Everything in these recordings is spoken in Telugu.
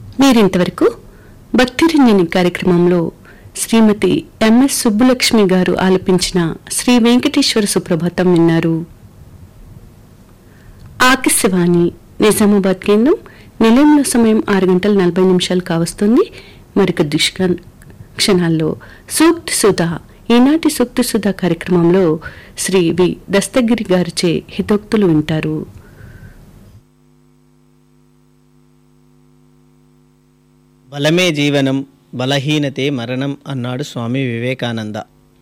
మీరింతవరకు భక్తిరంజని కార్యక్రమంలో శ్రీమతి ఎంఎస్ సుబ్బులక్ష్మి గారు ఆలపించిన శ్రీ వెంకటేశ్వర సుప్రభాతం విన్నారు ఆకాశవాణి నిజామాబాద్ కేంద్రం నిలయంలో సమయం ఆరు గంటల నలభై నిమిషాలు కావస్తుంది మరికొద్ది క్షణ- క్షణాల్లో సూక్తి సుధా ఈనాటి సూక్తి సుధా కార్యక్రమంలో శ్రీ వి దస్తగిరి గారిచే హితోక్తులు వింటారు బలమే జీవనం బలహీనతే మరణం అన్నాడు స్వామి వివేకానంద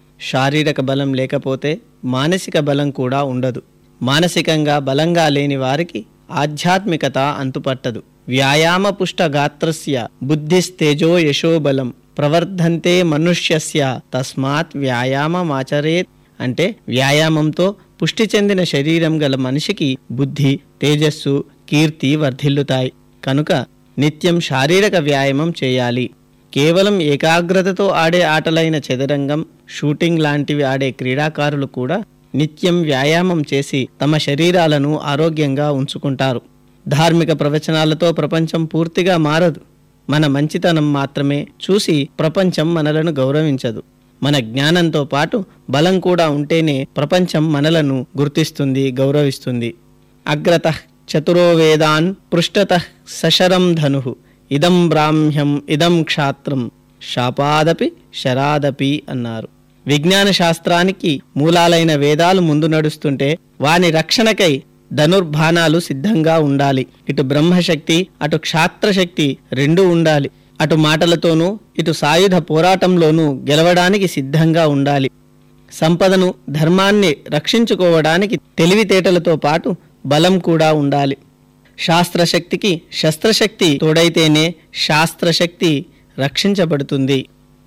శారీరక బలం లేకపోతే మానసిక బలం కూడా ఉండదు మానసికంగా బలంగా లేని వారికి ఆధ్యాత్మికత అంతుపట్టదు వ్యాయామ పుష్ట గాత్రస్య బుద్ధిస్తేజో యశోబలం ప్రవర్ధంతే మనుష్యస్య తస్మాత్ వ్యాయామమాచరేత్ అంటే వ్యాయామంతో పుష్టి చెందిన శరీరం గల మనిషికి బుద్ధి తేజస్సు కీర్తి వర్ధిల్లుతాయి కనుక నిత్యం శారీరక వ్యాయామం చేయాలి కేవలం ఏకాగ్రతతో ఆడే ఆటలైన చదరంగం షూటింగ్ లాంటివి ఆడే క్రీడాకారులు కూడా నిత్యం వ్యాయామం చేసి తమ శరీరాలను ఆరోగ్యంగా ఉంచుకుంటారు ధార్మిక ప్రవచనాలతో ప్రపంచం పూర్తిగా మారదు మన మంచితనం మాత్రమే చూసి ప్రపంచం మనలను గౌరవించదు మన జ్ఞానంతో పాటు బలం కూడా ఉంటేనే ప్రపంచం మనలను గుర్తిస్తుంది గౌరవిస్తుంది అగ్రత చతురో వేదాన్ పృష్ఠత సశరం ధను ఇదం బ్రాహ్మ్యం ఇదం క్షాత్రం శాపాదపి శరాదపి అన్నారు విజ్ఞాన శాస్త్రానికి మూలాలైన వేదాలు ముందు నడుస్తుంటే వాని రక్షణకై ధనుర్బాణాలు సిద్ధంగా ఉండాలి ఇటు బ్రహ్మశక్తి అటు క్షాత్రశక్తి రెండూ ఉండాలి అటు మాటలతోనూ ఇటు సాయుధ పోరాటంలోనూ గెలవడానికి సిద్ధంగా ఉండాలి సంపదను ధర్మాన్ని రక్షించుకోవడానికి తెలివితేటలతో పాటు బలం కూడా ఉండాలి శాస్త్రశక్తికి శస్త్రశక్తి తోడైతేనే శాస్త్రశక్తి రక్షించబడుతుంది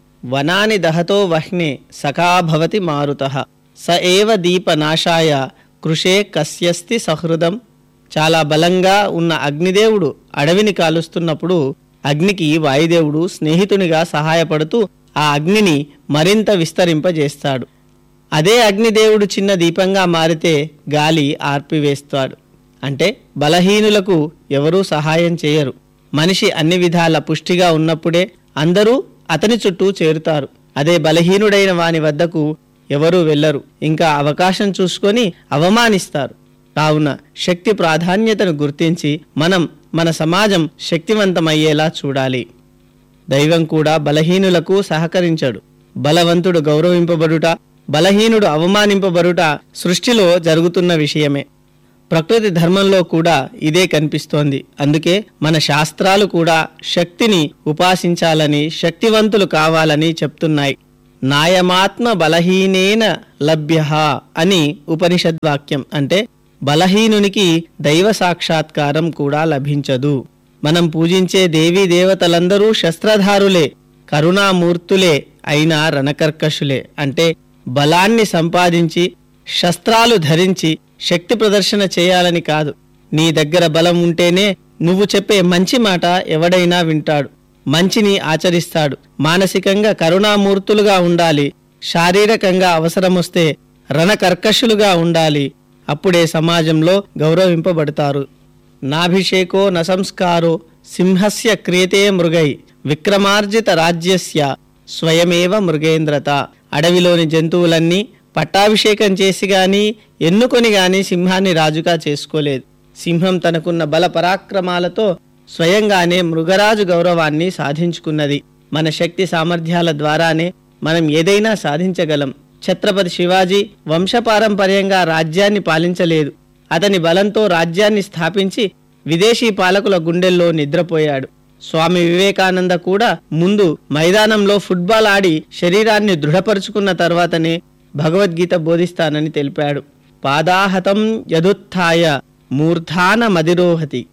వనాని దహతో వహ్నే సఖాభవతి మారుత స ఏవ దీపనాశాయ కృషే కస్యస్తి సహృదం చాలా బలంగా ఉన్న అగ్నిదేవుడు అడవిని కాలుస్తున్నప్పుడు అగ్నికి వాయుదేవుడు స్నేహితునిగా సహాయపడుతూ ఆ అగ్నిని మరింత విస్తరింపజేస్తాడు అదే అగ్నిదేవుడు చిన్న దీపంగా మారితే గాలి ఆర్పివేస్తాడు అంటే బలహీనులకు ఎవరూ సహాయం చేయరు మనిషి అన్ని విధాల పుష్టిగా ఉన్నప్పుడే అందరూ అతని చుట్టూ చేరుతారు అదే బలహీనుడైన వాని వద్దకు ఎవరూ వెళ్ళరు ఇంకా అవకాశం చూసుకొని అవమానిస్తారు కావున శక్తి ప్రాధాన్యతను గుర్తించి మనం మన సమాజం శక్తివంతమయ్యేలా చూడాలి దైవం కూడా బలహీనులకు సహకరించడు బలవంతుడు గౌరవింపబడుట బలహీనుడు అవమానింపబడుట సృష్టిలో జరుగుతున్న విషయమే ప్రకృతి ధర్మంలో కూడా ఇదే కనిపిస్తోంది అందుకే మన శాస్త్రాలు కూడా శక్తిని ఉపాసించాలని శక్తివంతులు కావాలని చెప్తున్నాయి నాయమాత్మ బలహీనేన లభ్య అని ఉపనిషద్ వాక్యం అంటే బలహీనునికి దైవ సాక్షాత్కారం కూడా లభించదు మనం పూజించే దేవీ దేవతలందరూ శస్త్రధారులే కరుణామూర్తులే అయిన రణకర్కశులే అంటే బలాన్ని సంపాదించి శస్త్రాలు ధరించి శక్తి ప్రదర్శన చేయాలని కాదు నీ దగ్గర బలం ఉంటేనే నువ్వు చెప్పే మంచి మాట ఎవడైనా వింటాడు మంచిని ఆచరిస్తాడు మానసికంగా కరుణామూర్తులుగా ఉండాలి శారీరకంగా అవసరమొస్తే రణకర్కశులుగా ఉండాలి అప్పుడే సమాజంలో గౌరవింపబడతారు నాభిషేకో నసంస్కారో సింహస్య క్రియతే మృగై విక్రమార్జిత రాజ్యస్య స్వయమేవ మృగేంద్రత అడవిలోని జంతువులన్నీ పట్టాభిషేకం చేసి గాని ఎన్నుకొని గాని సింహాన్ని రాజుగా చేసుకోలేదు సింహం తనకున్న బల పరాక్రమాలతో స్వయంగానే మృగరాజు గౌరవాన్ని సాధించుకున్నది మన శక్తి సామర్థ్యాల ద్వారానే మనం ఏదైనా సాధించగలం ఛత్రపతి శివాజీ వంశపారంపర్యంగా రాజ్యాన్ని పాలించలేదు అతని బలంతో రాజ్యాన్ని స్థాపించి విదేశీ పాలకుల గుండెల్లో నిద్రపోయాడు స్వామి వివేకానంద కూడా ముందు మైదానంలో ఫుట్బాల్ ఆడి శరీరాన్ని దృఢపరుచుకున్న తర్వాతనే భగవద్గీత బోధిస్తానని తెలిపాడు పాదాహతం యదుత్థాయ మూర్ధాన మదిరోహతి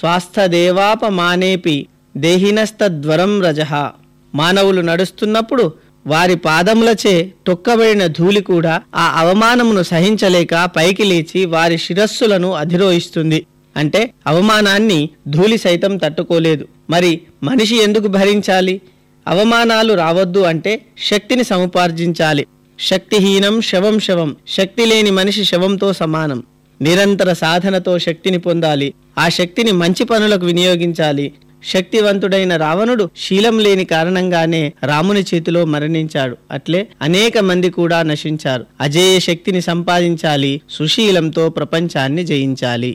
స్వాస్థదేవాపమానేపి దేహినస్తద్వరం రజః మానవులు నడుస్తున్నప్పుడు వారి పాదములచే తొక్కబడిన ధూళి కూడా ఆ అవమానమును సహించలేక పైకి లేచి వారి శిరస్సులను అధిరోహిస్తుంది అంటే అవమానాన్ని ధూళి సైతం తట్టుకోలేదు మరి మనిషి ఎందుకు భరించాలి అవమానాలు రావద్దు అంటే శక్తిని సముపార్జించాలి శక్తిహీనం శవం శవం శక్తి లేని మనిషి శవంతో సమానం నిరంతర సాధనతో శక్తిని పొందాలి ఆ శక్తిని మంచి పనులకు వినియోగించాలి శక్తివంతుడైన రావణుడు శీలం లేని కారణంగానే రాముని చేతిలో మరణించాడు అట్లే అనేక మంది కూడా నశించారు అజేయ శక్తిని సంపాదించాలి సుశీలంతో ప్రపంచాన్ని జయించాలి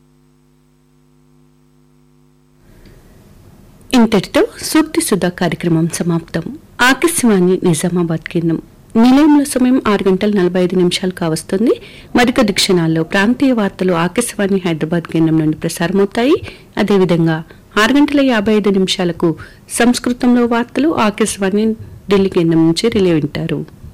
ఇంతటితో సూక్తి సుధా కార్యక్రమం సమాప్తం ఆకాశవాణి నిజామాబాద్ కేంద్రం నిలయంలో సమయం ఆరు గంటల నలభై ఐదు నిమిషాలు కావస్తుంది మరికొద్ది క్షణాల్లో ప్రాంతీయ వార్తలు ఆకాశవాణి హైదరాబాద్ కేంద్రం నుండి ప్రసారమవుతాయి అదేవిధంగా ఆరు గంటల యాభై ఐదు నిమిషాలకు సంస్కృతంలో వార్తలు ఆకాశవాణి ఢిల్లీ కేంద్రం నుంచి రిలే వింటారు